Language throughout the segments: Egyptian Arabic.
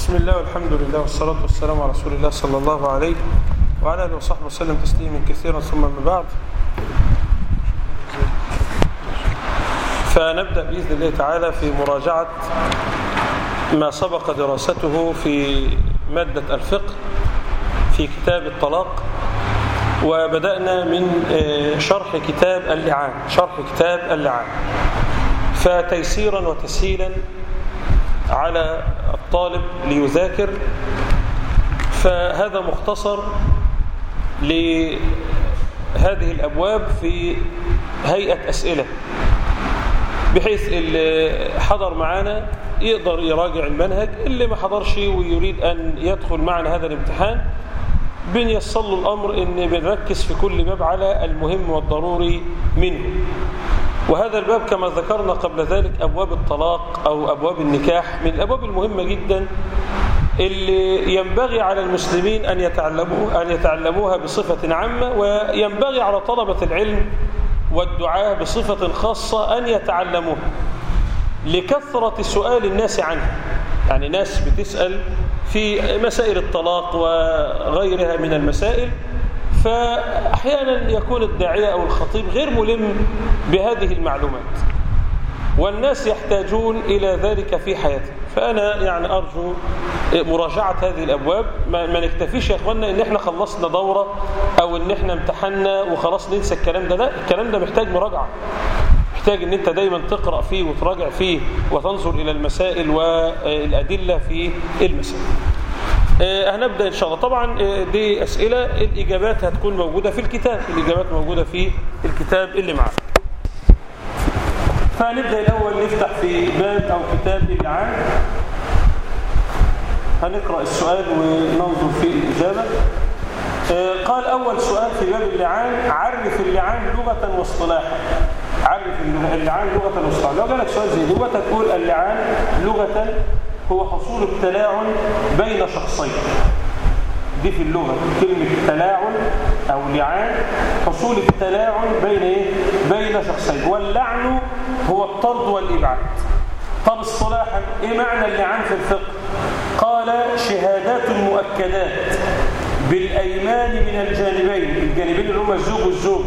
بسم الله والحمد لله والصلاة والسلام على رسول الله صلى الله عليه وعلى آله وصحبه وسلم تسليما كثيرا ثم من بعد فنبدأ بإذن الله تعالى في مراجعة ما سبق دراسته في مادة الفقه في كتاب الطلاق وبدأنا من شرح كتاب اللعان شرح كتاب اللعان فتيسيرا وتسهيلا على الطالب ليذاكر فهذا مختصر لهذه الأبواب في هيئة أسئلة بحيث اللي حضر معانا يقدر يراجع المنهج اللي ما حضرش ويريد أن يدخل معنا هذا الامتحان بنيصل له الأمر أن بنركز في كل باب على المهم والضروري منه وهذا الباب كما ذكرنا قبل ذلك أبواب الطلاق أو أبواب النكاح من الأبواب المهمة جدا اللي ينبغي على المسلمين أن يتعلموها, أن يتعلموها بصفة عامة وينبغي على طلبة العلم والدعاة بصفة خاصة أن يتعلموها لكثرة سؤال الناس عنها يعني ناس بتسأل في مسائل الطلاق وغيرها من المسائل فأحيانا يكون الداعية أو الخطيب غير ملم بهذه المعلومات والناس يحتاجون إلى ذلك في حياتهم فأنا يعني أرجو مراجعة هذه الأبواب ما, ما نكتفيش يا أخوانا إن إحنا خلصنا دورة أو إن إحنا امتحنا وخلاص ننسى الكلام ده لا الكلام ده محتاج مراجعة محتاج ان انت دايما تقرأ فيه وتراجع فيه وتنظر الى المسائل والأدلة في المسائل هنبدأ إن شاء الله طبعا دي أسئلة الإجابات هتكون موجودة في الكتاب الإجابات موجودة في الكتاب اللي معنا فنبدأ الأول نفتح في باب أو كتاب اللعان هنقرأ السؤال وننظر في الإجابة قال أول سؤال في باب اللعان عرف اللعان لغة واصطلاحا عرف اللعان لغة واصطلاحا لو جالك سؤال زي لغة تقول اللعان لغة هو حصول التلاعن بين شخصين دي في اللغة كلمة تلاعن أو لعان حصول التلاعن بين إيه؟ بين شخصين واللعن هو الطرد والإبعاد طب اصطلاحا إيه معنى اللعان في الفقه قال شهادات مؤكدات بالأيمان من الجانبين الجانبين اللي هما الزوج والزوج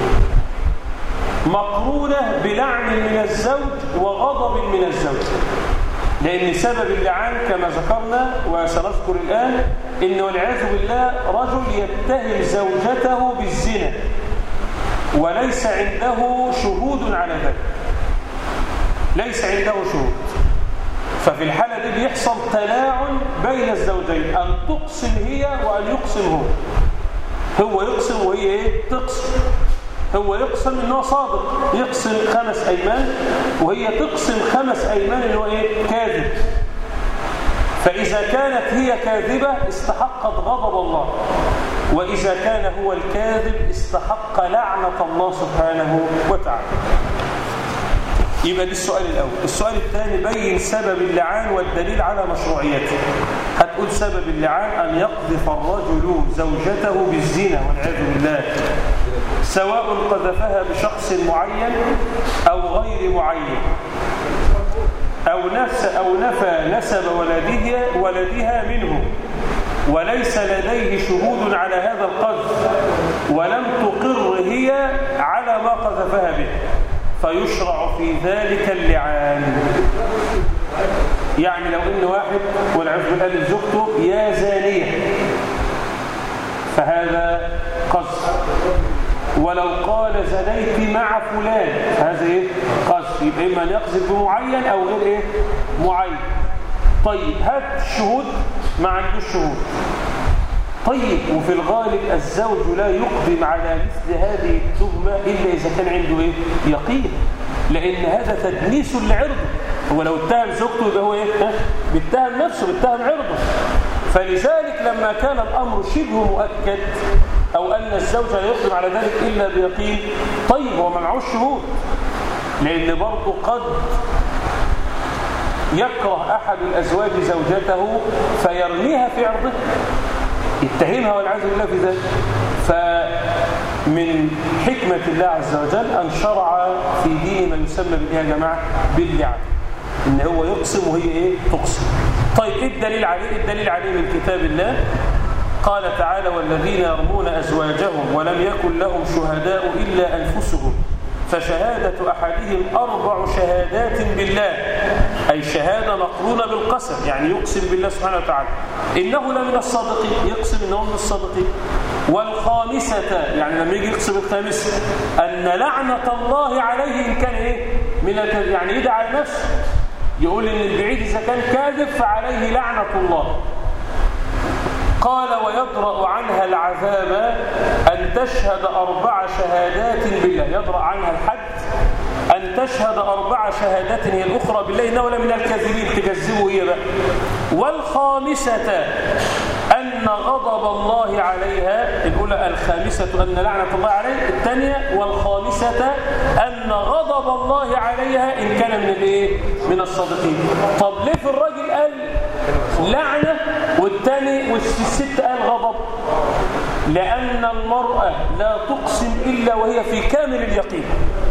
مقرونة بلعن من الزوج وغضب من الزوج لأن سبب اللعان كما ذكرنا وسنذكر الآن إنه والعياذ بالله رجل يتهم زوجته بالزنا وليس عنده شهود على ذلك ليس عنده شهود ففي الحالة دي بيحصل تلاعن بين الزوجين أن تقسم هي وأن يقسم هو هو يقسم وهي إيه؟ تقسم هو يقسم انه صادق يقسم خمس ايمان وهي تقسم خمس ايمان انه ايه كاذب فاذا كانت هي كاذبه استحقت غضب الله واذا كان هو الكاذب استحق لعنه الله سبحانه وتعالى يبقى دي السؤال الاول السؤال الثاني بين سبب اللعان والدليل على مشروعيته هتقول سبب اللعان ان يقذف الرجل زوجته بالزنا والعياذ بالله سواء قذفها بشخص معين أو غير معين أو, نفس أو نفى نسب ولدها, ولدها منه وليس لديه شهود على هذا القذف ولم تقر هي على ما قذفها به فيشرع في ذلك اللعان يعني لو ان واحد والعياذ بالله لزوجته يا زانيه فهذا قذف ولو قال زنيت مع فلان هذا ايه قذف يبقى اما ان يقذف بمعين او غير ايه معين طيب هات الشهود ما عندوش شهود طيب وفي الغالب الزوج لا يقدم على مثل هذه التهمة إلا إذا كان عنده إيه؟ يقين لأن هذا تدنيس لعرضه هو لو اتهم زوجته يبقى هو إيه؟ بيتهم نفسه بيتهم عرضه فلذلك لما كان الأمر شبه مؤكد أو أن الزوج لا يقدم على ذلك إلا بيقين طيب هو ما معهوش شهود لأن برضه قد يكره أحد الأزواج زوجته فيرميها في عرضه يتهمها والعياذ بالله في ذلك فمن حكمة الله عز وجل أن شرع في دين ما يسمى بالإيه يا جماعة باللعن ان هو يقسم وهي ايه تقسم طيب ايه الدليل عليه الدليل عليه من كتاب الله قال تعالى والذين يرمون أزواجهم ولم يكن لهم شهداء إلا أنفسهم فشهادة أحدهم أربع شهادات بالله أي شهادة مقرونة بالقسم يعني يقسم بالله سبحانه وتعالى إنه لمن الصادقين يقسم إنه من الصادقين والخامسة يعني لما يجي يقسم الخامسة أن لعنة الله عليه إن كان إيه من يعني يدعى نفسه يقول إن البعيد إذا كان كاذب فعليه لعنة الله قال ويدرأ عنها العذاب أن تشهد أربع شهادات بالله يدرأ عنها الحد أن تشهد أربع شهادات هي الأخرى بالله إنه لمن الكاذبين تكذبوا هي بقى والخامسة أن غضب الله عليها الأولى الخامسة أن لعنة الله عليه الثانية والخامسة أن غضب الله عليها إن كان من الإيه؟ من الصادقين طب ليه في الراجل قال لعنة والثاني والست قال غضب لأن المرأة لا تقسم إلا وهي في كامل اليقين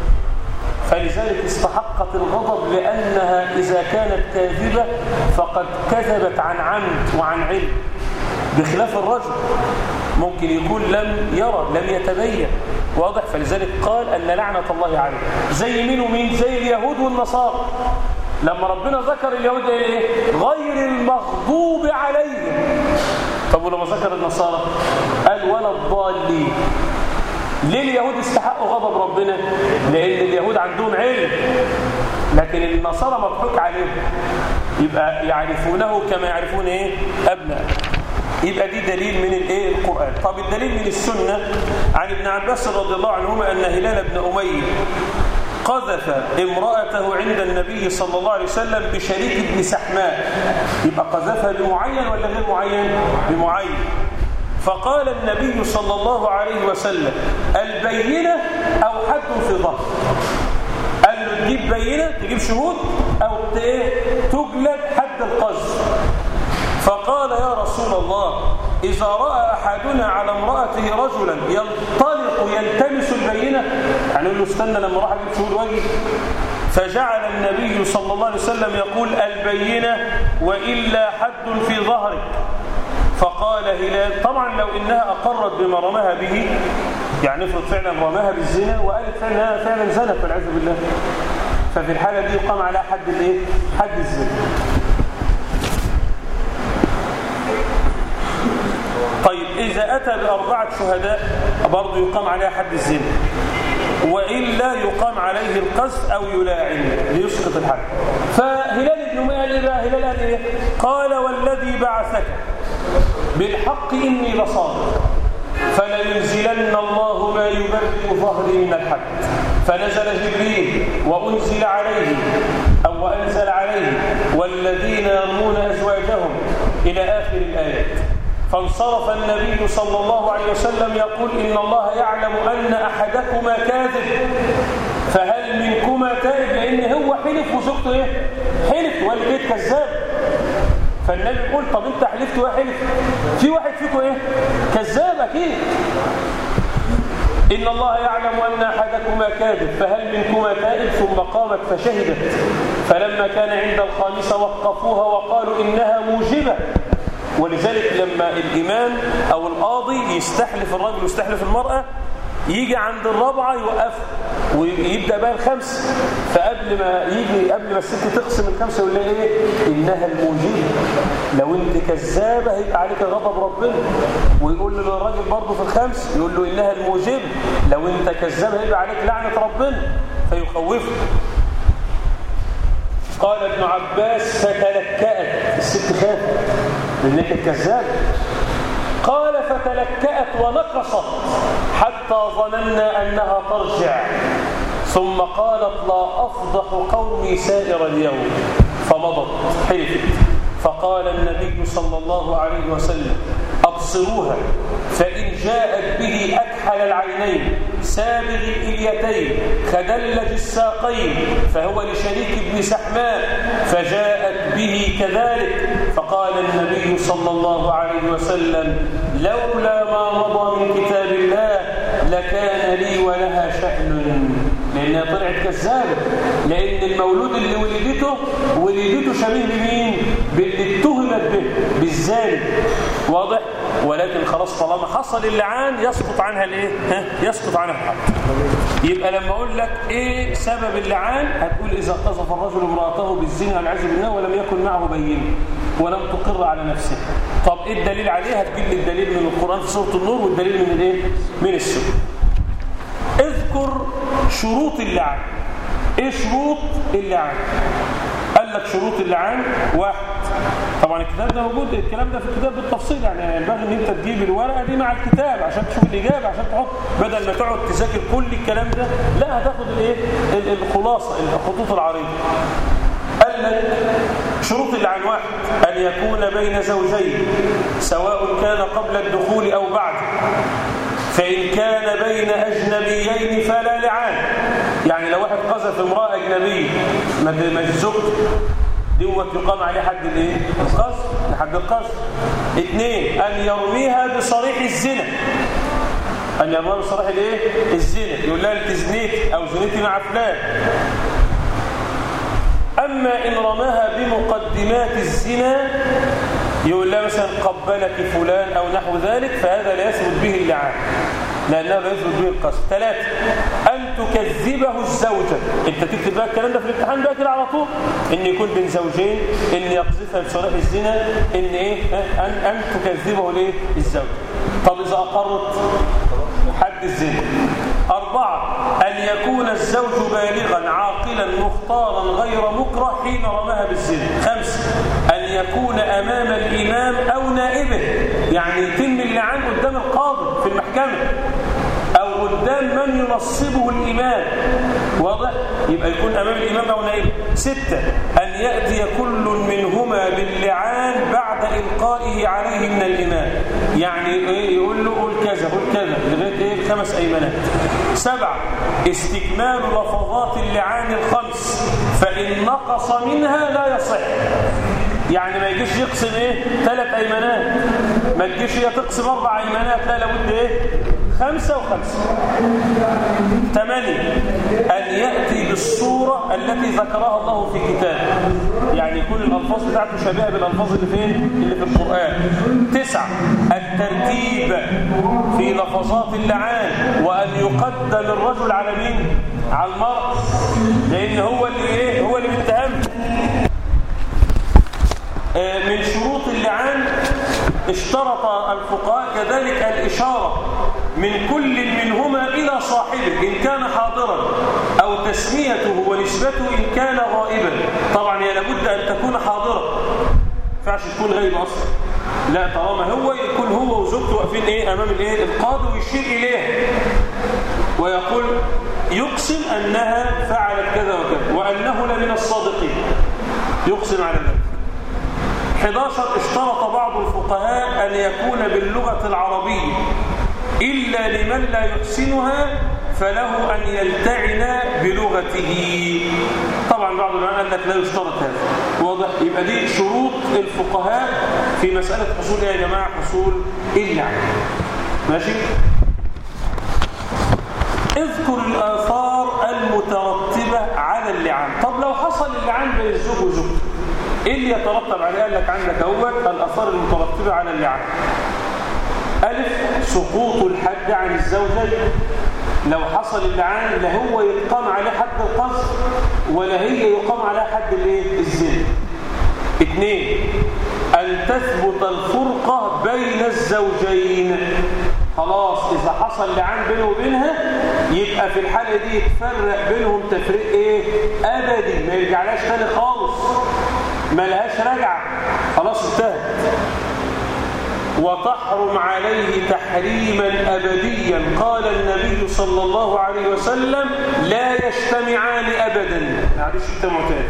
فلذلك استحقت الغضب لأنها إذا كانت كاذبة فقد كذبت عن عمد وعن علم بخلاف الرجل ممكن يكون لم يرى لم يتبين واضح فلذلك قال أن لعنة الله عليه زي مين ومين زي اليهود والنصارى لما ربنا ذكر اليهود ايه غير المغضوب عليهم طب ولما ذكر النصارى قال ولا الضالين ليه اليهود استحقوا غضب ربنا لان اليهود عندهم علم لكن النصارى مضحوك عليهم يبقى يعرفونه كما يعرفون ايه ابناء يبقى دي دليل من الايه القران طب الدليل من السنه عن ابن عباس رضي الله عنهما ان هلال بن اميه قذف امرأته عند النبي صلى الله عليه وسلم بشريك ابن سحماء يبقى قذفها بمعين ولا غير معين بمعين فقال النبي صلى الله عليه وسلم البينة أو حد في ظهر قال له تجيب بينة تجيب شهود أو تجلد حد القذف فقال يا رسول الله إذا رأى أحدنا على امرأته رجلا ينطلق يلتمس البينة يعني يقول له استنى لما راح أجيب شهود وجهي فجعل النبي صلى الله عليه وسلم يقول البينة وإلا حد في ظهرك فقال هلال طبعا لو إنها أقرت بما رماها به يعني افرض فعلا رماها بالزنا وقالت فعلا فعلا زنت والعياذ بالله ففي الحالة دي يقام على حد الايه حد الزنا طيب إذا أتى بأربعة شهداء برضه يقام عليها حد الزنا وإلا يقام عليه القذف أو يلاعن ليسقط الحد فهلال بن أمية قال إيه بقى هلال قال إيه قال والذي بعثك بالحق إني لصادق فلينزلن الله ما يبرئ ظهري من الحد فنزل جبريل وأنزل عليه أو وأنزل عليه والذين يرمون أزواجهم إلى آخر الآيات فانصرف النبي صلى الله عليه وسلم يقول إن الله يعلم أن أحدكما كاذب فهل منكما تائب لأن هو حلف وزوجته إيه؟ حلف والبيت كذاب فالنبي يقول طب انت حلفت وحلف في واحد فيكم ايه كذاب اكيد إن الله يعلم أن أحدكما كاذب فهل منكما تائب ثم قامت فشهدت فلما كان عند الخامسة وقفوها وقالوا إنها موجبة ولذلك لما الإمام أو القاضي يستحلف الرجل ويستحلف المرأة يجي عند الرابعة يوقف ويبدأ بقى الخمس فقبل ما يجي قبل ما الست تقسم الخمسة يقول لها ايه إنها الموجبة لو انت كذابة هيبقى عليك غضب ربنا ويقول له للراجل برضه في الخمس يقول له إنها الموجبة لو انت كذاب هيبقى عليك لعنة ربنا فيخوفه قال ابن عباس فتلكأت الست خافت لأنك الكذاب قال فتلكأت ونقصت حتى ظننا أنها ترجع ثم قالت لا أفضح قومي سائر اليوم فمضت حلفت فقال النبي صلى الله عليه وسلم أبصروها فإن جاءت به أكحل العينين سابغ الإليتين خدلج الساقين فهو لشريك ابن سحماء فجاءت به كذلك فقال النبي صلى الله عليه وسلم لولا ما مضى من كتاب الله لكان لي ولها شأن لأنها طلعت كذابة لأن المولود اللي ولدته ولدته شبيه بمين؟ باللي اتهمت به بالزاني واضح؟ ولكن خلاص طالما حصل اللعان يسقط عنها الايه؟ ها؟ يسقط عنها الحد يبقى لما اقول لك ايه سبب اللعان هتقول اذا قذف الرجل امراته بالزنا والعياذ بالله ولم يكن معه بينه ولم تقر على نفسه طب ايه الدليل عليه هتجيب لي الدليل من القران في سوره النور والدليل من الايه من السنه اذكر شروط اللعان ايه شروط اللعان قال لك شروط اللعان واحد طبعا الكتاب ده موجود الكلام ده في الكتاب بالتفصيل يعني ينبغي ان انت تجيب الورقه دي مع الكتاب عشان تشوف الاجابه عشان تحط بدل ما تقعد تذاكر كل الكلام ده لا هتاخد الايه الخلاصه الخطوط العريضه قال لك شروط اللعان واحد ان يكون بين زوجين سواء كان قبل الدخول او بعد فإن كان بين أجنبيين فلا لعان يعني لو واحد قذف امرأة أجنبية ما زوجته دوت يقام عليه حد الايه القذف لحد القذف اثنين ان يرميها بصريح الزنا ان يرميها بصريح الايه الزنا يقول لها انت زنيتي او زنيتي مع فلان اما ان رماها بمقدمات الزنا يقول لها مثلا قبلك فلان او نحو ذلك فهذا لا يثبت به اللعان لأنه لا يثبت به القصد ثلاثة أن تكذبه الزوجة أنت تكتب بقى الكلام ده في الامتحان بقى كده على طول إن يكون بين زوجين إن يقذفها بصلاح الزنا إن إيه أن, أن تكذبه ليه الزوجة طب إذا أقرت حد الزنا أربعة أن يكون الزوج بالغا عاقلا مختارا غير مكره حين رماها بالزنا خمسة أن يكون أمام الإمام أو نائبه يعني يتم اللعان قدام القاضي في المحكمة أو قدام من ينصبه الإمام واضح؟ يبقى يكون أمام الإمام أو نائبه ستة أن يأتي كل منهما باللعان بعد إلقائه عليه من الإمام يعني يقول له قول كذا قول كذا لغاية إيه الخمس أيمانات سبعة استكمال لفظات اللعان الخمس فإن نقص منها لا يصح يعني ما يجيش يقسم ايه ثلاث ايمانات ما تجيش هي تقسم اربع ايمانات لا لابد ايه خمسة وخمسة ثمانية أن يأتي بالصورة التي ذكرها الله في كتابه يعني يكون الألفاظ بتاعته شبيهة بالألفاظ اللي فين اللي في القرآن تسعة الترتيب في لفظات اللعان وأن يقدم الرجل على مين على المرء لأن هو اللي إيه هو اللي بيتهم من شروط اللعان اشترط الفقهاء كذلك الإشارة من كل منهما إلى صاحبه إن كان حاضرا أو تسميته ونسبته إن كان غائبا طبعا هي لابد أن تكون حاضرة فعش تكون غايب أصلا لا طالما هو يكون هو وزوجته واقفين ايه امام الايه القاضي ويشير اليه ويقول يقسم انها فعلت كذا وكذا وانه لمن الصادقين يقسم على ذلك 11 اشترط بعض الفقهاء أن يكون باللغة العربية إلا لمن لا يحسنها فله أن يلتعن بلغته طبعا بعض العلماء قال لك لا يشترط هذا واضح يبقى دي شروط الفقهاء في مسألة حصول يا جماعة حصول اللعن ماشي اذكر الآثار المترتبة على اللعان طب لو حصل اللعان بين الزوج وزوجته ايه اللي يترتب عليه قال لك عندك اهوت الاثار المترتبه على اللعان الف سقوط الحد عن الزوجين لو حصل اللعان لا هو يقام عليه حد القذف ولا هي يقام عليها حد الايه الزنا اثنين ان تثبت الفرقه بين الزوجين خلاص اذا حصل لعان بينه وبينها يبقى في الحاله دي يتفرق بينهم تفريق ايه ابدي ما يرجعلاش تاني خالص ما لهاش رجعه خلاص انتهت وتحرم عليه تحريما أبديا قال النبي صلى الله عليه وسلم لا يجتمعان أبدا معلش اجتمعوا تاني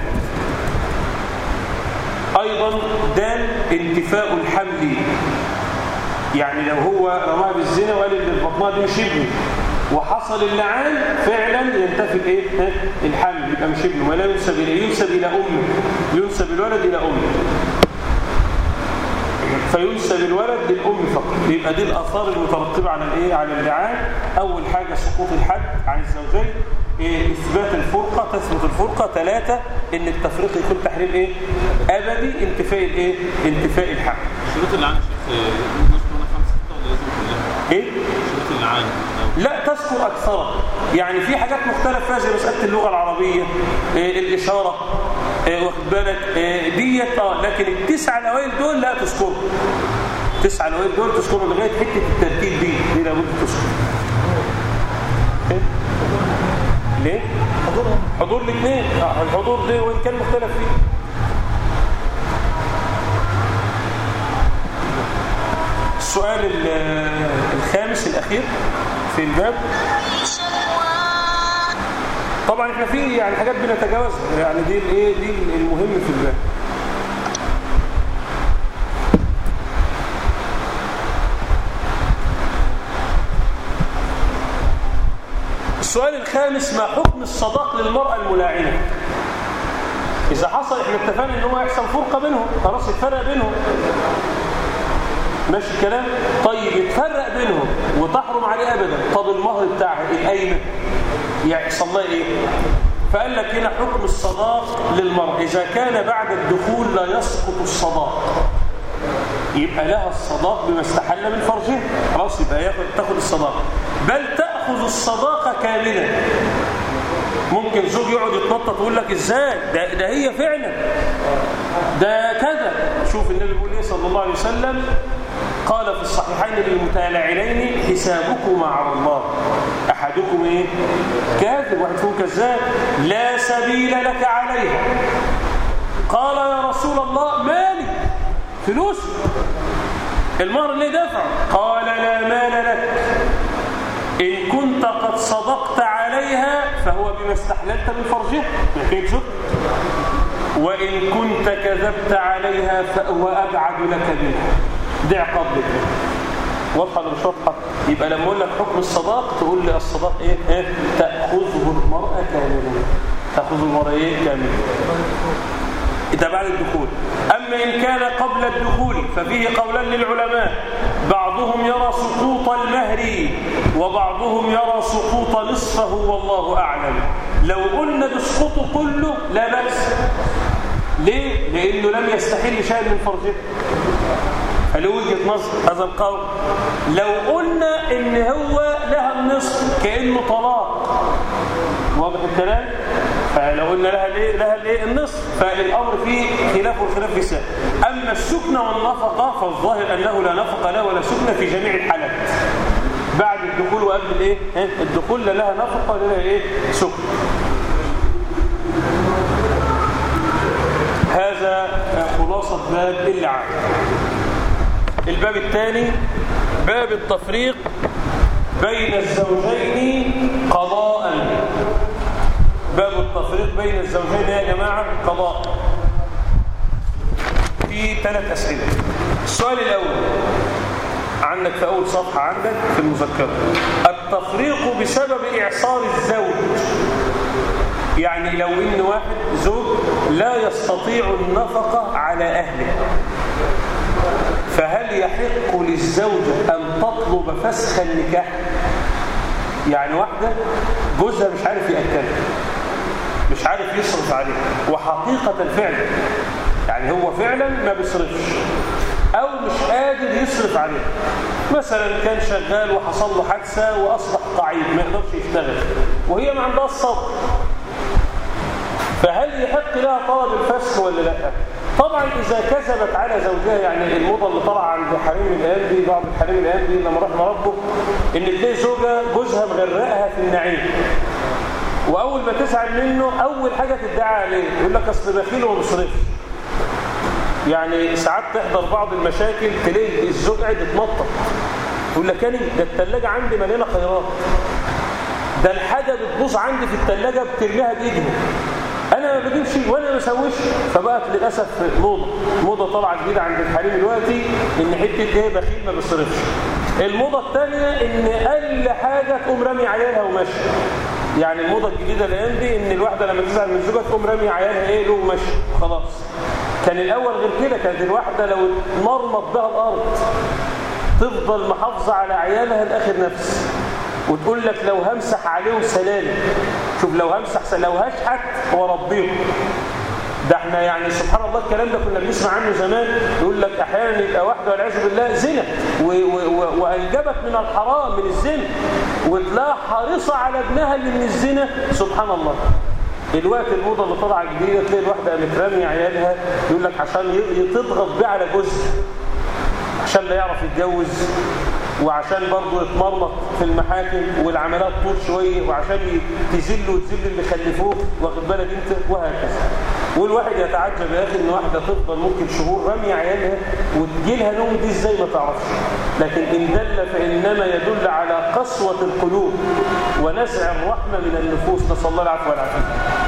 أيضا دال انتفاء الحمل يعني لو هو رماها بالزنا وقال ان البطنه دي مش ابنه وحصل اللعان فعلا ينتفي الايه الحمل يبقى مش ابنه ولا ينسب اليه ينسب الى امه ينسب الولد الى امه فينسب الولد للام فقط يبقى دي الاثار المترتبه على الايه على اللعان اول حاجه سقوط الحد عن الزوجين إيه اثبات الفرقه تثبت الفرقه ثلاثه ان التفريق يكون تحريم ايه ابدي انتفاء الايه انتفاء الحق شروط العام يا شيخ نذكر خمسه سته ولا لازم كلها؟ ايه شروط العام لا تذكر أكثرها يعني في حاجات مختلف فيها زي مسألة اللغة العربية إيه الإشارة إيه واخد بالك إيه ديت اه لكن التسعة الأوائل دول لا تذكرهم التسعة الأوائل دول تذكرهم لغاية حتة الترتيب دي دي لابد تذكر إيه؟ ليه؟ حضورهم حضور الاثنين آه الحضور ده وإن كان مختلف فيه السؤال ال- الخامس الأخير في الباب طبعا احنا في يعني حاجات بنتجاوزها يعني دي الايه دي المهم في الباب السؤال الخامس ما حكم الصداق للمرأة الملاعنة إذا حصل احنا اتفقنا ان هو يحصل فرقة بينهم خلاص يتفرق بينهم ماشي الكلام طيب يتفرق بينهم وتحرم عليه ابدا طب المهر بتاعها القايمه يحصل لها ايه فقال لك هنا حكم الصداق للمرأة إذا كان بعد الدخول لا يسقط الصداق يبقى لها الصداق بما استحل من فرجها خلاص يبقى ياخد تاخد الصداق بل تأخذ الصداقة كاملة ممكن زوج يقعد يتنطط ويقول لك ازاي ده, ده هي فعلا ده كذا شوف النبي بيقول ايه صلى الله عليه وسلم قال في الصحيحين للمتالعينين حسابكما على الله احدكم ايه كاذب واحد فيهم كذاب لا سبيل لك عليها قال يا رسول الله مالي فلوس المهر اللي دفع قال لا مال لك إن كنت قد صدقت عليها فهو بما استحللت من فرجها ما كيف زك وإن كنت كذبت عليها فهو أبعد لك منها دع قبلك واضحة ولا مش واضحة يبقى لما أقول لك حكم الصداق تقول لي الصداق إيه, إيه؟ تأخذه المرأة كاملا تأخذ المرأة إيه كاملا ده بعد الدخول أما إن كان قبل الدخول ففيه قولان للعلماء بعضهم يرى سقوط المهر وبعضهم يرى سقوط نصفه والله أعلم لو قلنا بسقوطه كله لا بأس ليه؟ لأنه لم يستحل شيء من فرجه هل وجهة نظر هذا القول لو قلنا ان هو لها النصف كأنه طلاق واضح الكلام فلو قلنا لها الايه لها الايه النصف فالامر فيه خلاف والخلاف في سائر اما السكنى والنفقه فالظاهر انه لا نفقه له ولا سكنى في جميع الحالات بعد الدخول وقبل الايه ها؟ الدخول لا لها نفقه ولا لها ايه سكنى هذا خلاصه باب اللعان الباب الثاني باب التفريق بين الزوجين قضاء باب التفريق بين الزوجين يا جماعة قضاء في ثلاث أسئلة السؤال الأول عندك في أول صفحة عندك في المذكرة التفريق بسبب إعصار الزوج يعني لو إن واحد زوج لا يستطيع النفقة على أهله فهل يحق للزوجة أن تطلب فسخ النكاح يعني واحدة جوزها مش عارف يأكلها مش عارف يصرف عليها وحقيقة فعلا يعني هو فعلا ما بيصرفش أو مش قادر يصرف عليها مثلا كان شغال وحصل له حادثة وأصبح قعيد ما يقدرش يشتغل وهي ما عندها الصبر فهل يحق لها طلب الفسخ ولا لا طبعا إذا كذبت على زوجها يعني الموضة اللي طلع عند حريم الآن دي بعض الحريم الآن دي لما رحنا ربه إن تلاقي زوجها جوزها مغرقها في النعيم وأول ما تزعل منه أول حاجة تدعي عليه يقول لك أصل بخيل وما بيصرفش يعني ساعات تحضر بعض المشاكل تلاقي الزوج قاعد يتنطط يقول لك أنا ده الثلاجة عندي مليانة خيرات ده الحاجة بتبوظ عندي في الثلاجة بترميها بإيدهم انا ما بجيبش وانا ما بسويش فبقت للاسف موضه موضه طالعه جديده عند الحريم دلوقتي ان حته ايه بخيل ما بيصرفش الموضه الثانيه ان اقل حاجه تقوم رامي عيالها وماشي يعني الموضه الجديده الايام دي ان الواحده لما تزعل من زوجها تقوم رامي عيالها ايه له وماشي خلاص كان الاول غير كده كانت الواحده لو اتمرمط بها الارض تفضل محافظه على عيالها لاخر نفس وتقول لك لو همسح عليهم سلالم شوف لو همسح لو هشحت وربيهم ده احنا يعني سبحان الله الكلام ده كنا بنسمع عنه زمان يقول لك احيانا يبقى واحده والعياذ بالله زنا وانجبت من الحرام من الزنا وتلاقيها حريصه على ابنها اللي من الزنا سبحان الله الوقت الموضه اللي طالعه جديده تلاقي الواحده قامت راميه عيالها يقول لك عشان تضغط بيه على جوزها عشان لا يعرف يتجوز وعشان برضه يتمرمط في المحاكم والعمليات طول شويه وعشان تذل وتذل اللي خلفوه واخد بالك انت وهكذا والواحد يتعجب يا اخي ان واحده تفضل ممكن شهور راميه عيالها وتجي لها نوم دي ازاي ما تعرفش لكن ان دل فانما يدل على قسوه القلوب ونزع الرحمه من النفوس نسال الله العفو والعافيه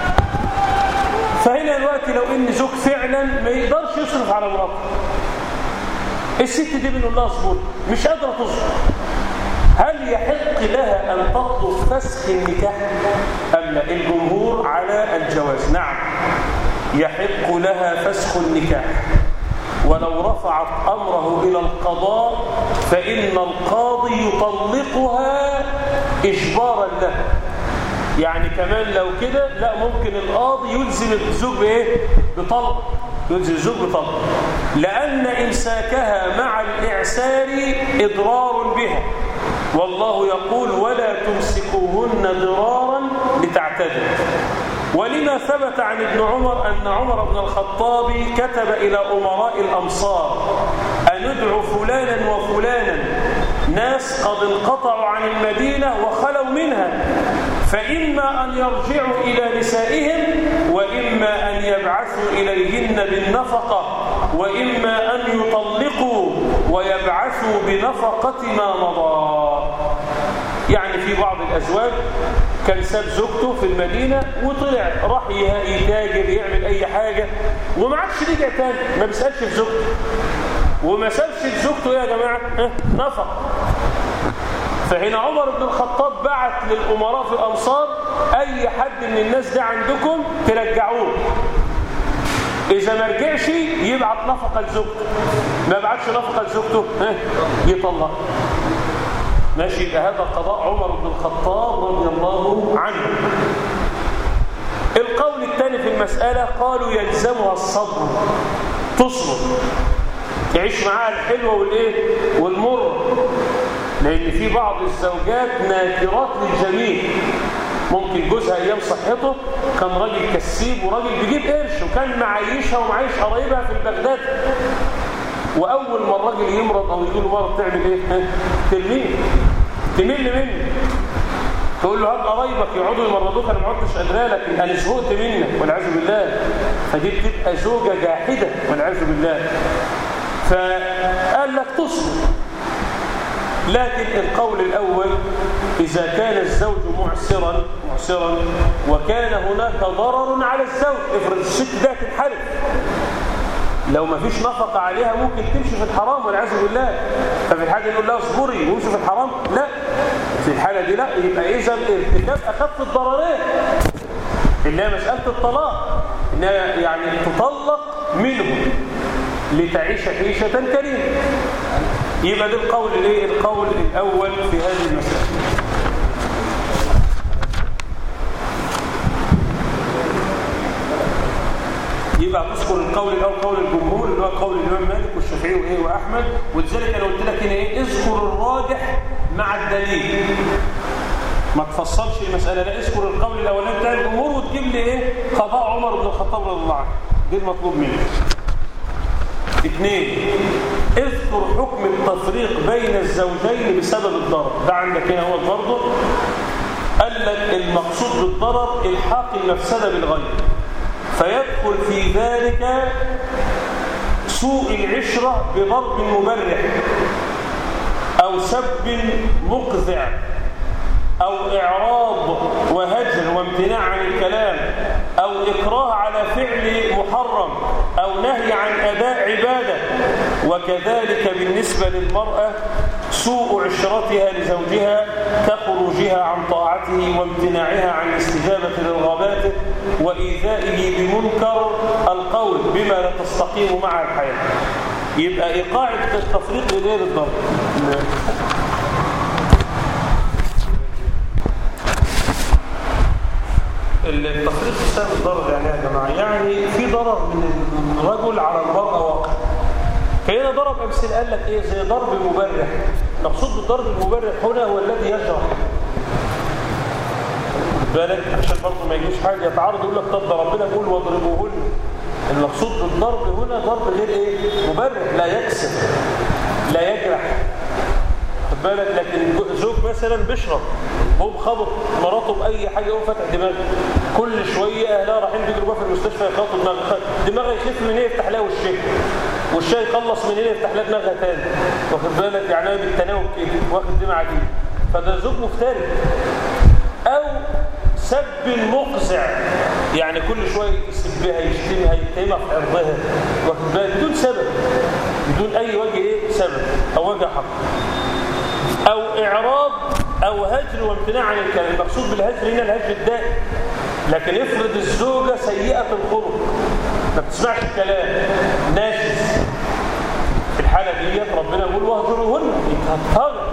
فهنا دلوقتي لو ان زوج فعلا ما يقدرش يصرف على مراته الست دي بنقول لها اصبر مش قادره تصبر هل يحق لها ان تطلب فسخ النكاح ام لا الجمهور على الجواز نعم يحق لها فسخ النكاح ولو رفعت امره الى القضاء فان القاضي يطلقها اجبارا له يعني كمان لو كده لا ممكن القاضي يلزم الزوج بايه بطلق يلزم الزوج بطلق لان امساكها مع الاعسار اضرار بها والله يقول ولا تمسكوهن ضرارا لتعتدوا ولما ثبت عن ابن عمر أن عمر بن الخطاب كتب إلى أمراء الأمصار أن ادعوا فلانا وفلانا ناس قد انقطعوا عن المدينة وخلوا منها فإما أن يرجعوا إلى نسائهم وإما أن يبعثوا إليهن بالنفقة وإما أن يطلقوا ويبعثوا بنفقة ما مضى يعني في بعض الأزواج كان ساب زوجته في المدينة وطلع راح يتاجر يعمل أي حاجة وما عادش رجع تاني ما بيسألش في زوجته وما سابش زوجته يا جماعة نفق فهنا عمر بن الخطاب بعت للأمراء في الأمصار أي حد من الناس ده عندكم ترجعوه إذا ما رجعش يبعت نفقة لزوجته ما بعتش نفقة لزوجته يطلق ماشي يبقى هذا قضاء عمر بن الخطاب رضي الله عنه القول الثاني في المسألة قالوا يلزمها الصبر تصبر تعيش معاها الحلوة والإيه والمر لأن في بعض الزوجات ناكرات للجميل ممكن جوزها أيام صحته كان راجل كسيب وراجل بيجيب قرش وكان معيشها ومعيش قرايبها في البغداد وأول ما الراجل يمرض أو يجي له مرض تعمل إيه؟ ترميه تمل منه تقول له هات قرايبك يقعدوا يمرضوك انا ما عدتش قادره لك انا زهقت منك والعياذ بالله فدي بتبقى زوجه جاحده والعياذ بالله فقال لك تصبر لكن القول الأول إذا كان الزوج معسرا معسرا وكان هناك ضرر على الزوج افرض الست ده تنحرف لو ما فيش نفقة عليها ممكن تمشي في الحرام والعياذ بالله ففي الحاجة نقول لها اصبري وامشي في الحرام لا في الحالة دي لا يبقى إذا الارتكاب أخف الضررين إنها مسألة الطلاق إنها يعني تطلق منه لتعيش عيشة كريمة يبقى ده القول الايه القول الاول في هذه المسألة يبقى تذكر القول الاول قول الجمهور اللي هو قول الامام مالك والشافعي وايه واحمد ولذلك انا قلت لك هنا ايه اذكر الراجح مع الدليل ما تفصلش المسألة لا اذكر القول الاولاني بتاع الجمهور وتجيب لي ايه قضاء عمر بن الخطاب رضي الله عنه دي المطلوب منك اثنين اذكر حكم التفريق بين الزوجين بسبب الضرر ده عندك هنا هو برضه قال لك المقصود بالضرر الحاق المفسده بالغير فيدخل في ذلك سوء العشره بضرب مبرح او سب مقذع أو إعراض وهجر وامتناع عن الكلام أو إكراه على فعل محرم أو نهي عن أداء عبادة وكذلك بالنسبة للمرأة سوء عشرتها لزوجها كخروجها عن طاعته وامتناعها عن الاستجابة لرغباته وإيذائه بمنكر القول بما لا تستقيم مع الحياة يبقى إيقاع التفريق لغير الضرب التفريق بسبب الضرر يعني يا جماعه يعني في ضرر من الرجل على المراه واقع فهنا ضرب امثله قال لك ايه زي ضرب مبرح مقصود بالضرب المبرح هنا هو الذي يجرح بالك عشان برضه ما يجيش حاجه يتعارض يقول لك طب ده ربنا بيقول واضربوهن المقصود بالضرب هنا ضرب غير ايه مبرح لا يكسر لا يجرح خد بالك لكن زوج مثلا بيشرب هو خبط مراته باي حاجه يقوم فاتح دماغه كل شويه اهلها رايحين بيجروا في المستشفى يخبطوا دماغها دماغها يخف من هنا يفتح لها وشها والشاي يخلص من هنا يفتح لها دماغها تاني واخد بالك يعني بالتناوب كده واخد دماغ دي فده زوج مفتري او سب مقزع يعني كل شويه يسبها يشتمها يتهمها في عرضها واخد بالك بدون سبب بدون اي وجه ايه سبب او وجه حق او اعراض او هجر وامتناع عن الكلام المقصود بالهجر هنا الهجر الدائم لكن افرض الزوجه سيئه الخلق ما بتسمعش الكلام ناشز في الحاله ديت ربنا يقول واهجروهن يتهجر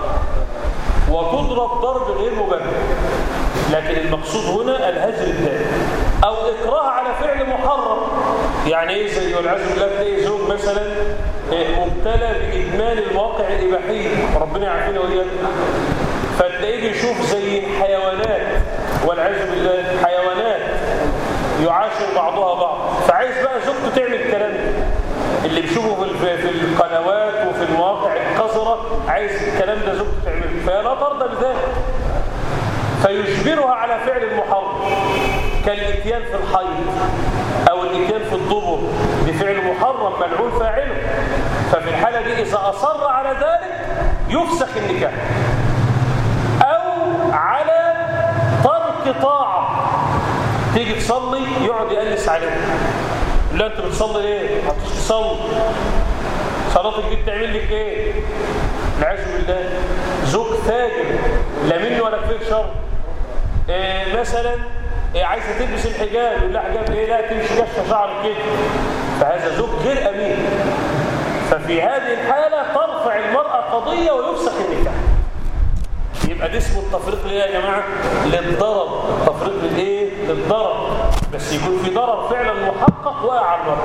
وتضرب ضرب غير مبرر لكن المقصود هنا الهجر الدائم او اكراه على فعل محرم يعني ايه زي والعياذ بالله تلاقي زوج مثلا مبتلى بادمان المواقع الاباحيه ربنا يعافينا واياك فتلاقيه بيشوف زي الحيوانات والعياذ بالله حيوانات يعاشر بعضها بعض فعايز بقى زوجته تعمل الكلام ده اللي بيشوفه في في القنوات وفي المواقع القذره عايز الكلام ده زوجته تعمله فهي لا ترضى بذلك فيجبرها على فعل المحرم كالاتيان في الحيض او الاتيان في الضبر بفعل محرم ملعون فاعله ففي الحاله دي اذا اصر على ذلك يفسخ النكاح او على ترك طاعه تيجي تصلي يقعد يقلس عليها لا انت بتصلي ايه هتيجي تصلي صلاتك دي بتعمل لك ايه العياذ بالله زوج تاجر لا منه ولا فيك شر إيه مثلا إيه عايزه تلبس الحجاب يقول لها حجاب ايه لا تمشي كشف شعرك كده فهذا زوج غير امين ففي هذه الحاله ترفع المراه قضيه ويفسخ النكاح يبقى ده اسمه التفريق ليه يا جماعه للضرر التفريق للايه للضرر بس يكون في ضرر فعلا محقق واقع على المراه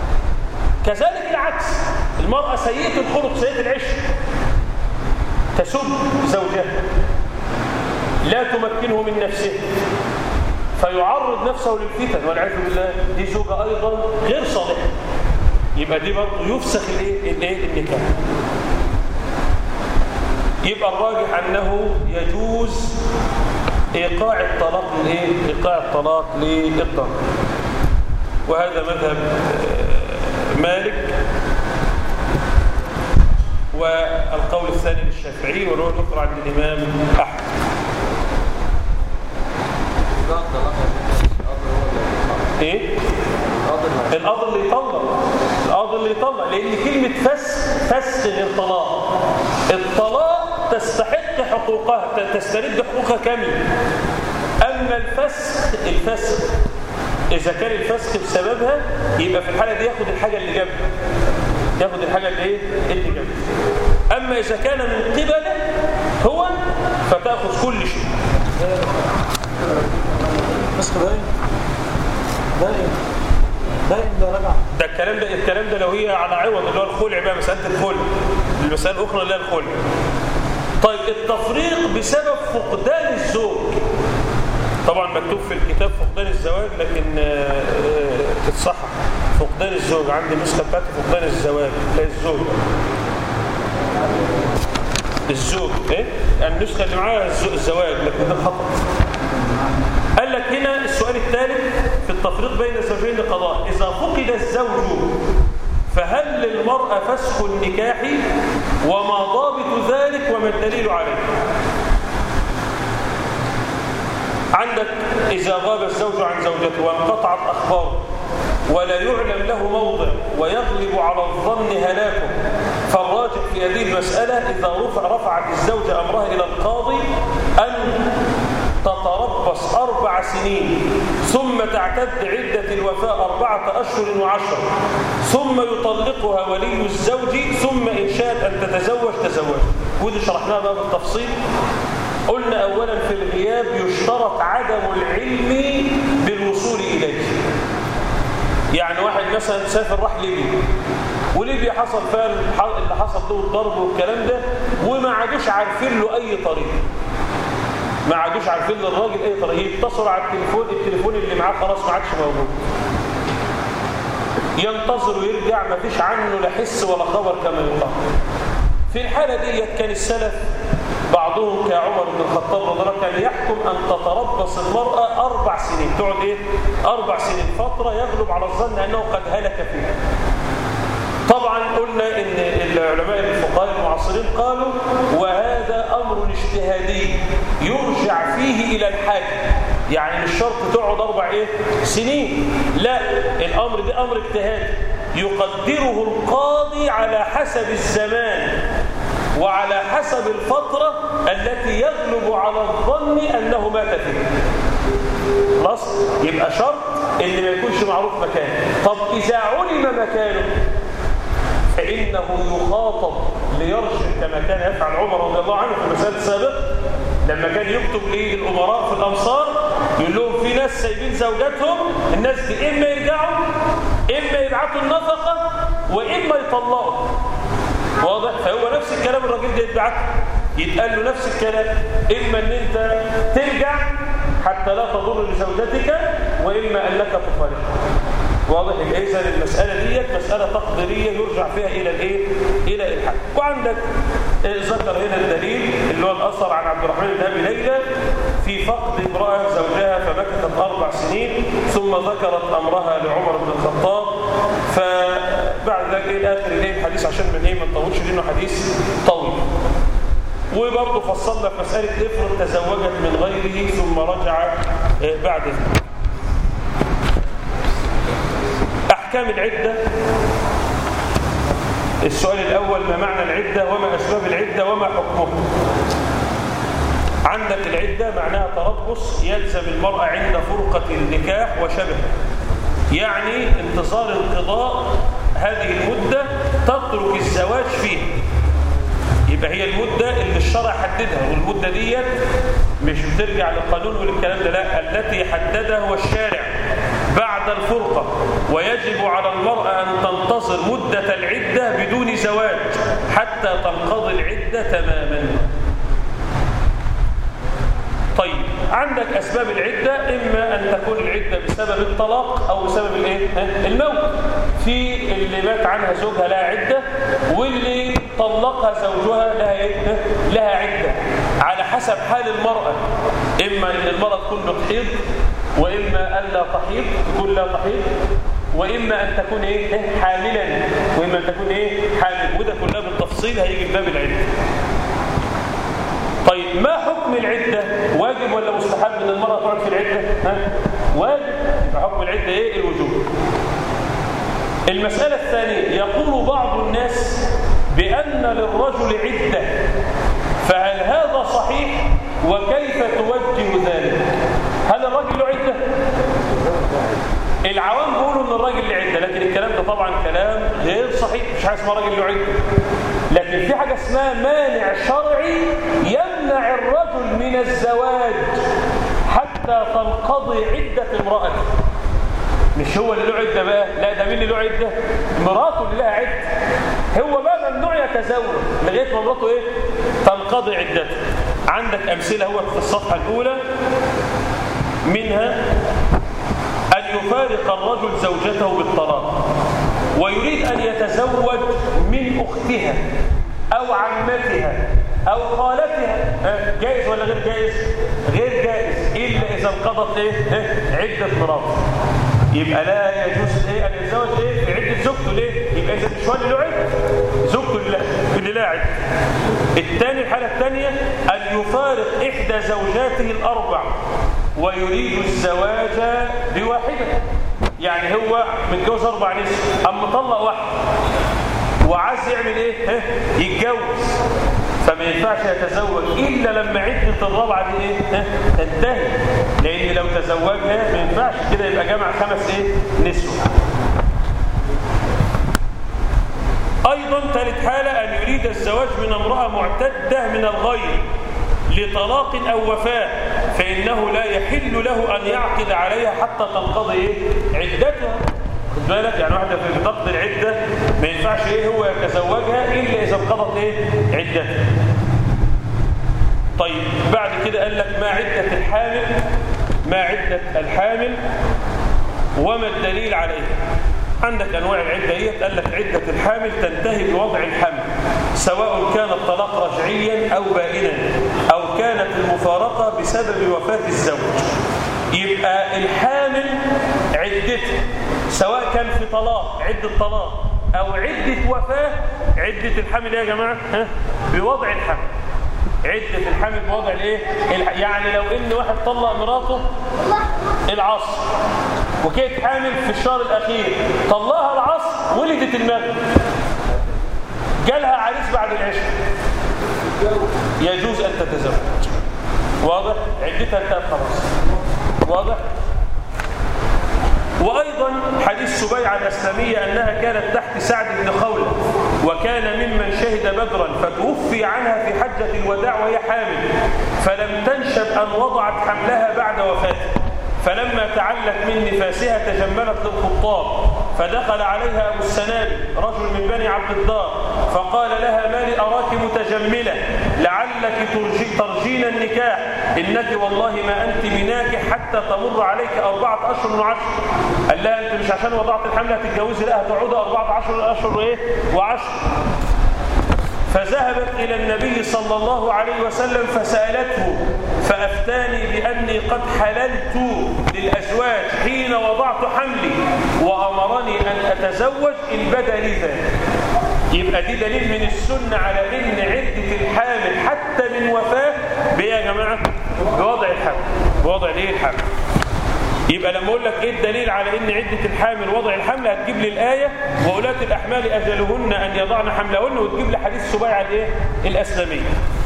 كذلك العكس المراه سيئه الخلق سيئه العشق تسب زوجها لا تمكنه من نفسه فيعرض نفسه للفتن والعياذ بالله دي زوجة أيضا غير صالحة يبقى دي برضه يفسخ الايه الايه النكاح يبقى الراجح أنه يجوز إيقاع الطلاق لإيه؟ إيقاع الطلاق للضرر وهذا مذهب مالك والقول الثاني للشافعي والرواية الأخرى عند الإمام أحمد ايه القاضي اللي يطلق القاضي اللي يطلق لان كلمه فسخ فسخ غير طلاق الطلاق تستحق حقوقها تسترد حقوقها كامله اما الفسخ الفسخ اذا كان الفسخ بسببها يبقى في الحاله دي ياخد الحاجه اللي جابها ياخد الحاجه اللي ايه اللي جابها اما اذا كان من قبله هو فتاخذ كل شيء فسخ دائم دائم دائم ده رجع ده الكلام ده الكلام ده لو هي على عوض اللي هو الخلع بقى مساله الخلع المساله الاخرى اللي هي الخلع طيب التفريق بسبب فقدان الزوج طبعا مكتوب في الكتاب فقدان الزواج لكن تتصحح فقدان الزوج عندي النسخه بتاعتي فقدان الزواج لا الزوج الزوج ايه يعني النسخه اللي معاها الزواج لكن ده خطا قال لك هنا السؤال الثالث في التفريق بين الزوجين لقضاء إذا فقد الزوج فهل للمرأة فسخ النكاح وما ضابط ذلك وما الدليل عليه عندك إذا غاب الزوج عن زوجته وانقطعت أخباره ولا يعلم له موضع ويغلب على الظن هلاكه فالراجح في هذه المسألة إذا رفع رفعت الزوجة أمرها إلى القاضي أن تتربص أربع سنين ثم تعتد عدة الوفاء أربعة أشهر وعشر ثم يطلقها ولي الزوج ثم إن شاءت أن تتزوج تزوج ودي شرحناها بقى بالتفصيل قلنا أولا في الغياب يشترط عدم العلم بالوصول إليه يعني واحد مثلا سافر راح ليبيا وليبيا حصل فيها الح- اللي حصل له الضرب والكلام ده وما عادوش عارفين له أي طريق ما عادوش عارفين للراجل أي طريق يتصلوا على التليفون التليفون اللي معاه خلاص ما عادش موجود ينتظر ويرجع ما فيش عنه لا حس ولا خبر كما يقال في الحالة ديت كان السلف بعضهم كعمر بن الخطاب رضي الله عنه كان يحكم أن تتربص المرأة أربع سنين تقعد إيه؟ أربع سنين فترة يغلب على الظن أنه قد هلك فيها طبعا قلنا ان العلماء الفقهاء المعاصرين قالوا وهذا امر اجتهادي يرجع فيه الى الحاكم يعني مش شرط تقعد اربع ايه سنين لا الامر ده امر اجتهادي يقدره القاضي على حسب الزمان وعلى حسب الفترة التي يغلب على الظن أنه مات فيها خلاص يبقى شرط ان ما يكونش معروف مكانه طب إذا علم مكانه فإنه يخاطب ليرجع كما كان يفعل عمر رضي الله عنه في المسائل السابقة لما كان يكتب للأمراء في الأمصار يقول لهم في ناس سايبين زوجاتهم الناس دي إما يرجعوا إما يبعتوا النفقة وإما يطلقوا واضح فهو نفس الكلام الراجل ده يتبعت يتقال له نفس الكلام إما أن أنت ترجع حتى لا تضر لزوجتك وإما أنك تفارقها واضح يبقى اذا المساله ديت مساله تقديريه يرجع فيها الى الايه الى الحد وعندك آه، ذكر هنا الدليل اللي هو الاثر عن عبد الرحمن بن ابي ليلى في فقد امراه زوجها فمكثت اربع سنين ثم ذكرت امرها لعمر بن الخطاب فبعد ذلك الى اخر الايه الحديث عشان من ايه ما نطولش لانه حديث طويل وبرضه فصلنا في مساله افرض تزوجت من غيره ثم رجع آه، بعد ذلك أحكام العدة السؤال الأول ما معنى العدة وما أسباب العدة وما حكمها عندك العدة معناها تربص يلزم المرأة عند فرقة النكاح وشبه يعني انتظار انقضاء هذه المدة تترك الزواج فيه يبقى هي المدة اللي الشرع حددها والمدة ديت مش بترجع للقانون وللكلام ده لا التي حددها هو الشارع بعد الفرقة ويجب على المرأة أن تنتظر مدة العدة بدون زواج حتى تنقضي العدة تماما طيب عندك أسباب العدة إما أن تكون العدة بسبب الطلاق أو بسبب الإيه؟ ها؟ الموت في اللي مات عنها زوجها لها عدة واللي طلقها زوجها لها إيه؟ ها؟ لها عدة على حسب حال المرأة إما أن المرأة تكون بتحيض وإما أن لا تحيض تكون لا تحيض وإما أن تكون إيه؟ ها؟ حاملا وإما أن تكون إيه؟ حامل وده كلها بالتفصيل هيجي في باب العدة طيب ما حكم العدة واجب ولا مستحب ان المرأة تقعد في العدة ها؟ واجب يبقى حكم العدة ايه الوجوب المسألة الثانية يقول بعض الناس بأن للرجل عدة فهل هذا صحيح وكيف توجه ذلك هل الرجل له عدة العوام بيقولوا ان الراجل له عده لكن الكلام ده طبعا كلام غير صحيح مش حاجه اسمها راجل له عده لكن في حاجه اسمها مانع شرعي يمنع الرجل من الزواج حتى تنقضي عده امراته مش هو اللي له عده بقى لا ده مين اللي له عده مراته اللي لها عده هو بقى ممنوع يتزوج لغايه ما مراته ايه تنقضي عدته عندك امثله هو في الصفحه الاولى منها أن يفارق الرجل زوجته بالطلاق ويريد أن يتزوج من أختها أو عمتها أو خالتها ها، جائز ولا غير جائز؟ غير جائز إلا إذا انقضت إيه؟ ها، عدة مراته يبقى لا يجوز إيه أن يتزوج إيه في عدة زوجته ليه؟ يبقى إذا مش هو اللي له عدة زوجته اللي لا- اللي لا عدة الثاني الحالة الثانية أن يفارق إحدى زوجاته الأربع ويريد الزواج بواحدة يعني هو متجوز أربع نساء أما طلق واحد وعايز يعمل إيه؟ ها؟ يتجوز فما ينفعش يتزوج إلا لما عدة الرابعة دي إيه؟ ها؟ تنتهي لأن لو تزوجها ما ينفعش كده يبقى جمع خمس إيه؟ نسوة أيضا ثالث حالة أن يريد الزواج من امرأة معتدة من الغير لطلاق أو وفاة فإنه لا يحل له أن يعقد عليها حتى تنقضي إيه؟ عدتها خد بالك يعني واحدة في نقض العدة ما ينفعش إيه هو يتزوجها إلا إذا انقضت إيه عدتها طيب بعد كده قال لك ما عدة الحامل ما عدة الحامل وما الدليل عليه عندك أنواع العدة هي قال لك عدة الحامل تنتهي بوضع الحمل سواء كان الطلاق رجعيا أو بائنا أو كانت المفارقة بسبب وفاة الزوج يبقى الحامل عدته سواء كان في طلاق عدة طلاق أو عدة وفاة عدة الحمل إيه يا جماعة ها؟ بوضع الحمل عدة الحمل بوضع الايه الح- يعني لو ان واحد طلق مراته العصر وكانت حامل في الشهر الاخير طلقها العصر ولدت المغرب جالها عريس بعد العشاء يجوز ان تتزوج واضح عدتها انتهت خلاص واضح وأيضا حديث سبيعة الأسلامية أنها كانت تحت سعد بن خولة وكان ممن شهد بدرا فتوفي عنها في حجة الوداع وهي حامل فلم تنشب أن وضعت حملها بعد وفاته فلما تعلت من نفاسها تجملت للخطاب فدخل عليها أبو السنابل رجل من بني عبد الدار فقال لها ما لي أراك متجملة لعلك ترجي ترجين النكاح إنك والله ما أنت بناكح حتى تمر عليك أربعة أشهر وعشر قال لها أنت مش عشان وضعت الحمل هتتجوزي لا هتقعد أربعة عشر أشهر إيه وعشر فذهبت إلى النبي صلى الله عليه وسلم فسألته فأفتاني بأني قد حللت للأزواج حين وضعت حملي وأمرني أن أتزوج إن بدا لي ذلك يبقى دي دليل من السنة على إن عدة الحامل حتى من وفاة بإيه يا جماعة؟ بوضع الحمل بوضع الإيه الحمل يبقى لما اقول لك ايه الدليل على ان عده الحامل وضع الحمل هتجيب لي الايه واولات الاحمال اجلهن ان يضعن حملهن وتجيب لي حديث سبيعه الايه الاسلاميه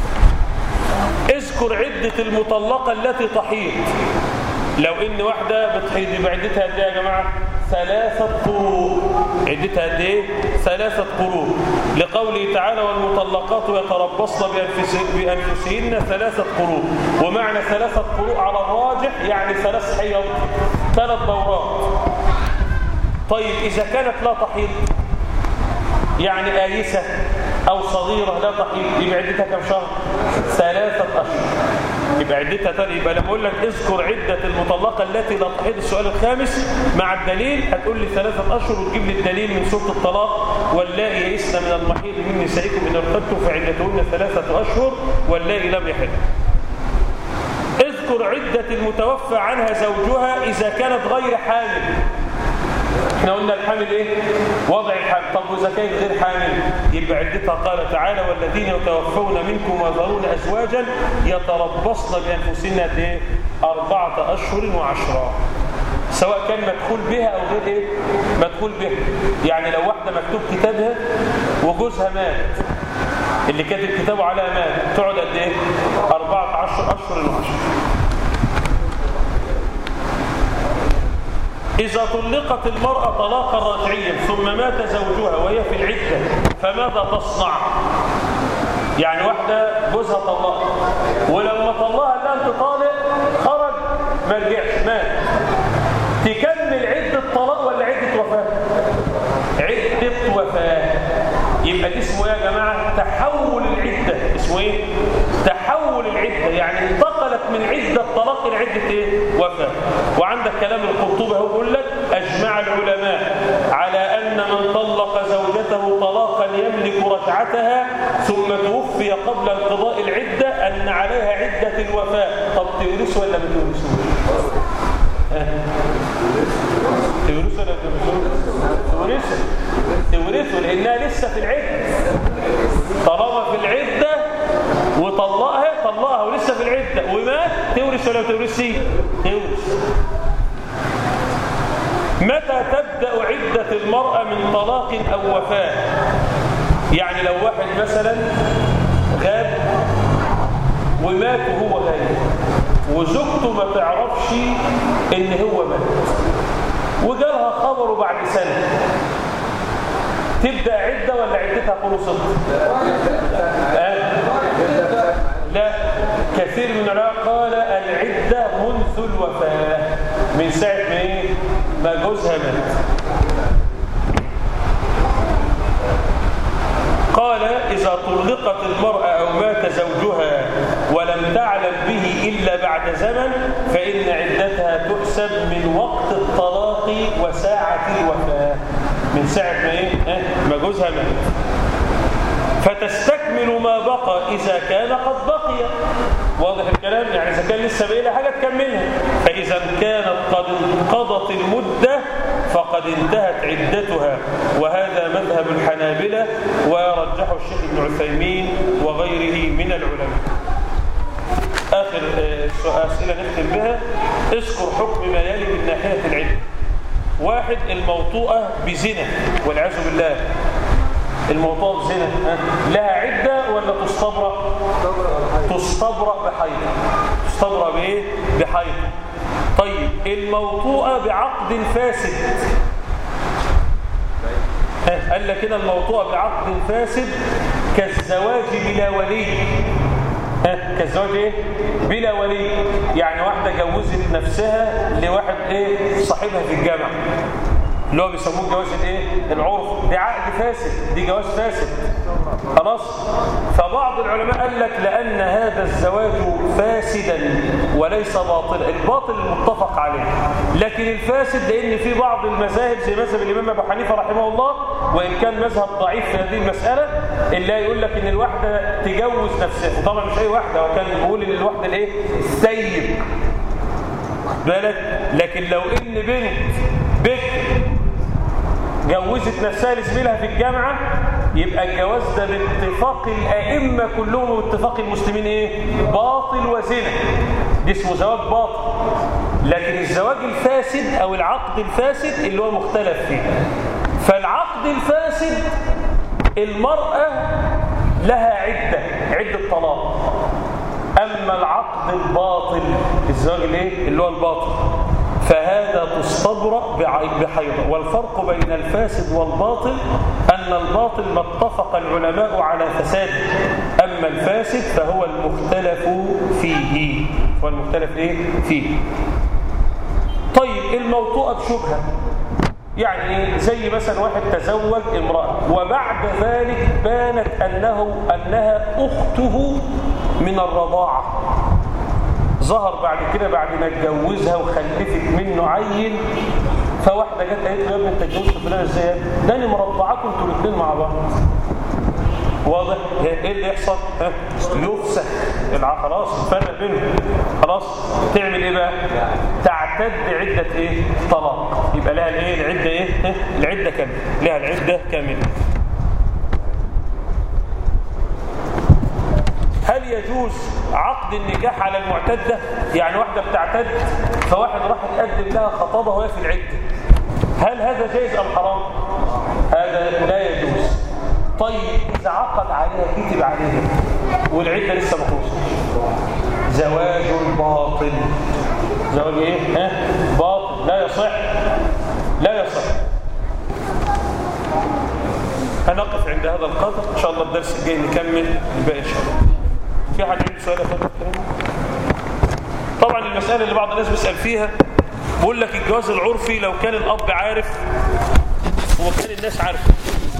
اذكر عده المطلقه التي تحيض لو ان واحده بتحيض يبقى عدتها قد ايه يا جماعه ثلاثه قروء عدتها قد ايه ثلاثه قروء لقوله تعالى والمطلقات يتربصن بأنفس- بانفسهن ثلاثه قروء ومعنى ثلاثه قروء على الراجح يعني ثلاث حيض ثلاث دورات طيب اذا كانت لا تحيض يعني آيسة أو صغيرة لا تحيض يبقى عدتها كم شهر؟ ثلاثة أشهر يبقى عدتها تاني يبقى لما أقول لك اذكر عدة المطلقة التي لا تحيض السؤال الخامس مع الدليل هتقول لي ثلاثة أشهر وتجيب لي الدليل من سورة الطلاق واللائي يئسن من المحيض من نسائكم إن ارتبتم فعدتهن ثلاثة أشهر واللائي لم يحل اذكر عدة المتوفى عنها زوجها إذا كانت غير حامل احنا قلنا الحامل ايه وضع الحامل طب واذا كانت غير حامل يبقى عدتها قال تعالى والذين يتوفون منكم ويذرون ازواجا يتربصن بانفسهن قد ايه اربعه اشهر وعشرا سواء كان مدخول بها او غير ايه مدخول بها يعني لو واحده مكتوب كتابها وجوزها مات اللي كاتب كتابه على مات تقعد قد ايه 14 اشهر وعشرة إذا طلقت المرأة طلاقا رجعيا ثم مات زوجها وهي في العدة فماذا تصنع؟ يعني واحدة جوزها طلقها ولما طلقها لا أنت طالق خرج ما رجعش مات تكمل عدة طلاق ولا عدة وفاة؟ عدة وفاة يبقى دي اسمه ايه يا جماعة؟ تحول العدة اسمه ايه؟ تحول العدة يعني انتقلت من عدة طلاق إلى عدة ايه؟ وفاة وعندك كلام القرطبي هو بيقول لك أجمع العلماء على أن من طلق زوجته طلاقا يملك رجعتها ثم توفي قبل انقضاء العدة أن عليها عدة الوفاة طب تورث ولا ما تورثوش؟ ها؟ تورث ولا ما تورثوش؟ تورث تورثه لأنها لسه في العدة طالما في العدة وطلقها طلقها ولسه في العدة ومات تورث ولا ما تورثش؟ تورث متى تبدأ عدة المرأة من طلاق أو وفاة يعني لو واحد مثلا غاب ومات وهو غايب وزوجته ما تعرفش ان هو مات وجالها خبره بعد سنة تبدأ عدة ولا عدتها خلصت؟ آه؟ لا وكثير من العلماء قال العدة منذ الوفاة من ساعة ما إيه؟ ما جوزها مات قال إذا طلقت المرأة أو مات زوجها ولم تعلم به إلا بعد زمن فإن عدتها تحسب من وقت الطلاق وساعة الوفاة من ساعة ما إيه؟ ها؟ ما جوزها مات فتستكمل ما بقى إذا كان قد بقي واضح الكلام يعني إذا كان لسه باقي لها حاجة تكملها فإذا كانت قد انقضت المدة فقد انتهت عدتها وهذا مذهب الحنابلة ورجحه الشيخ ابن عثيمين وغيره من العلماء آخر آه، سؤال- أسئلة نختم بها اذكر حكم ما يلي من ناحية العدة واحد الموطوءة بزنا والعياذ بالله الموطوءة بزنا ها؟ لها عدة ولا تستبرأ تستبرأ بحيض تستبرأ بإيه بحيض طيب الموطوءة بعقد فاسد ها، قال لك كده الموطوءة بعقد فاسد كالزواج بلا ولي ها، كالزواج ايه بلا ولي يعني واحدة جوزت نفسها لواحد ايه صاحبها في الجامعة اللي هو بيسموه جواز الايه العرف دي عقد فاسد دي جواز فاسد خلاص فبعض العلماء قال لك لأن هذا الزواج فاسدا وليس باطلا الباطل المتفق عليه لكن الفاسد لأن في بعض المذاهب زي مذهب الإمام أبو حنيفة رحمه الله وإن كان مذهب ضعيف في هذه المسألة اللي يقول لك إن الواحدة تجوز نفسها وطبعا مش أي واحدة هو كان بيقول إن الواحدة الإيه السيب بالك لكن لو إن بنت بكر جوزت نفسها لزميلها في الجامعة يبقى الجواز ده باتفاق الأئمة كلهم واتفاق المسلمين إيه؟ باطل وزنا دي اسمه زواج باطل لكن الزواج الفاسد أو العقد الفاسد اللي هو مختلف فيه فالعقد الفاسد المرأة لها عدة عدة طلاق أما العقد الباطل الزواج الايه اللي هو الباطل فهذا تستبرأ بعي- بحيضة والفرق بين الفاسد والباطل أن الباطل ما اتفق العلماء على فساده أما الفاسد فهو المختلف فيه هو المختلف إيه؟ فيه طيب الموطوءة بشبهة يعني إيه؟ زي مثلا واحد تزوج امرأة وبعد ذلك بانت أنه أنها أخته من الرضاعة ظهر بعد كده بعد ما اتجوزها وخلفت منه عيل فواحدة جت قالت له يا ابني انت اتجوزت فلان ازاي يا ابني؟ ده انا مربعاكم انتوا الاثنين مع بعض واضح ايه اللي يحصل ها؟ يفسخ الع- خلاص الفرق بينهم خلاص تعمل ايه بقى تعتد عده ايه طلاق يبقى لها الايه العده ايه ها؟ العده كامله لها العده كامله هل يجوز عقد النكاح على المعتده يعني واحده بتعتد فواحد راح يقدم لها خطابه وهي في العده هل هذا جائز ام حرام هذا لا يجوز طيب إذا عقد عليها كتب عليها والعدة لسه ما خلصتش زواج باطل زواج ايه؟ ها؟ باطل لا يصح لا يصح هنقف عند هذا القدر إن شاء الله الدرس الجاي نكمل الباقي إن شاء الله في حد عنده سؤال يا فندم الكلام طبعا المسألة اللي بعض الناس بيسأل فيها بقول لك الجواز العرفي لو كان الأب عارف وكان الناس عارفه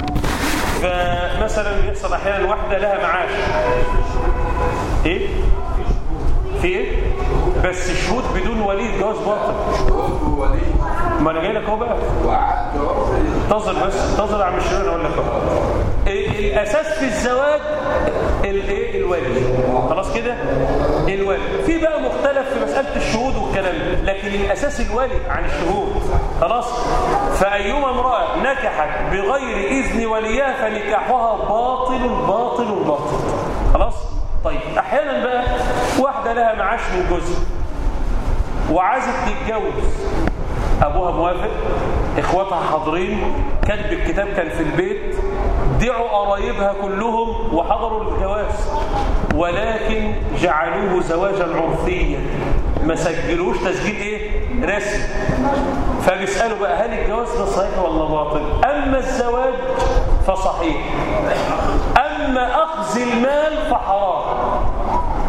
فمثلا بيحصل احيانا واحده لها معاش ايه في ايه بس شهود بدون ولي جواز باطل ما انا جاي لك اهو بقى انتظر بس انتظر يا عم الشباب اقول لك اهو إيه الاساس في الزواج الايه الولي خلاص كده الولي في بقى مختلف في مساله الشهود والكلام ده لكن الاساس الولي عن الشهود خلاص فايما امراه نكحت بغير اذن وليها فنكاحها باطل باطل باطل خلاص طيب احيانا بقى واحده لها معاش من جوزها وعايزه تتجوز ابوها موافق اخواتها حاضرين كاتب الكتاب كان في البيت دعوا قرايبها كلهم وحضروا الجواز ولكن جعلوه زواجا عرفيا ما سجلوش تسجيل ايه رسمي فبيسالوا بقى هل الجواز ده صحيح ولا باطل اما الزواج فصحيح اما اخذ المال فحرام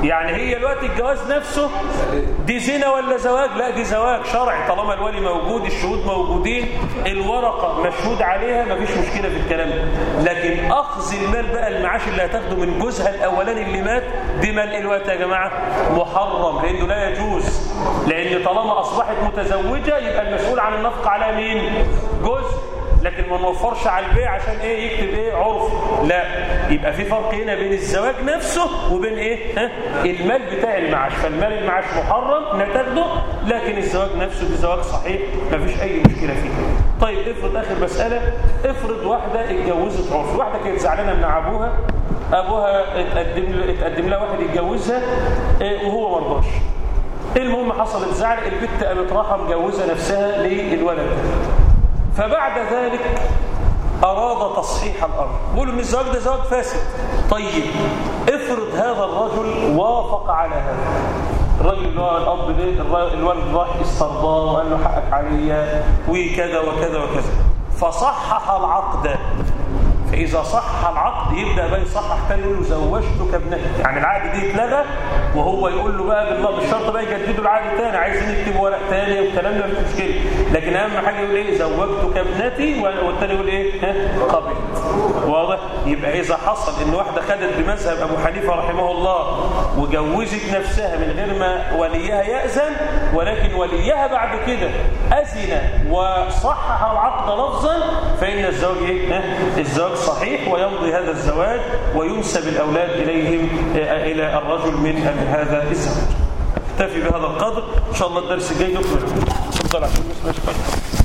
يعني هي الوقت الجواز نفسه دي زنا ولا زواج لا دي زواج شرعي طالما الولي موجود الشهود موجودين الورقة مشهود عليها مفيش مشكلة في الكلام ده لكن أخذ المال بقى المعاش اللي هتاخده من جوزها الأولاني اللي مات دي مال الوقت يا جماعة محرم لأنه لا يجوز لأن طالما أصبحت متزوجة يبقى المسؤول عن النفقة على مين جوز لكن ما نوفرش على البيع عشان ايه يكتب ايه عرف لا يبقى في فرق هنا بين الزواج نفسه وبين ايه ها المال بتاع المعاش فالمال المعاش محرم نتاخده لكن الزواج نفسه بزواج صحيح ما فيش اي مشكله فيه طيب افرض اخر مساله افرض واحده اتجوزت عرف واحده كانت زعلانه من ابوها ابوها اتقدم له اتقدم لها واحد يتجوزها إيه وهو ما رضاش المهم حصلت زعل البت قامت راحه مجوزه نفسها للولد ده فبعد ذلك أراد تصحيح الأمر بيقولوا إن الزواج ده زواج فاسد طيب افرض هذا الرجل وافق على هذا الراجل اللي هو الأب ده الولد راح استرضاه وقال له حقك عليا وكذا وكذا وكذا فصحح العقد فإذا صح العقد يبدأ بقى يصحح تاني يقول له زوجتك ابنتي يعني العقد دي اتلغى وهو يقول له بقى بالله بالشرط بقى يجددوا العقد تاني عايزين يكتبوا ورق تاني والكلام ده مش مشكله لكن اهم حاجه يقول ايه زوجتك ابنتي والتاني يقول ايه ها قبلت واضح يبقى اذا حصل ان واحده خدت بمذهب ابو حنيفه رحمه الله وجوزت نفسها من غير ما وليها ياذن ولكن وليها بعد كده اذن وصحح العقد لفظا فان الزواج ايه ها الزواج صحيح ويمضي هذا الزواج وينسب الأولاد إليهم إلى الرجل من هذا الزواج اكتفي بهذا القدر إن شاء الله الدرس الجاي نكمل تفضل عشان نسمع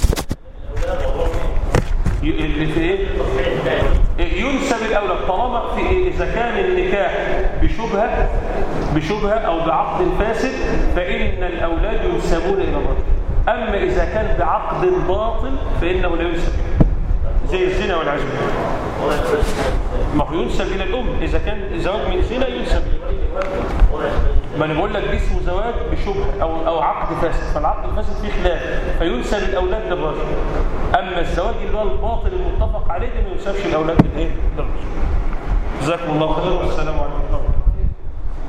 اللي في ايه ينسب الاولاد طالما في إيه؟ اذا كان النكاح بشبهه بشبهه او بعقد فاسد فان الاولاد ينسبون الى الرجل اما اذا كان بعقد باطل فانه لا ينسب زي الزنا والعزم ما هو ينسب الى الام اذا كان زواج من زنا ينسب ما انا بقول لك دي اسمه زواج بشبهه او او عقد فاسد فالعقد الفاسد فيه خلاف فينسب الاولاد للرجل اما الزواج اللي هو الباطل المتفق عليه ده ما ينسبش الاولاد للايه للرجل جزاكم الله خيرا والسلام عليكم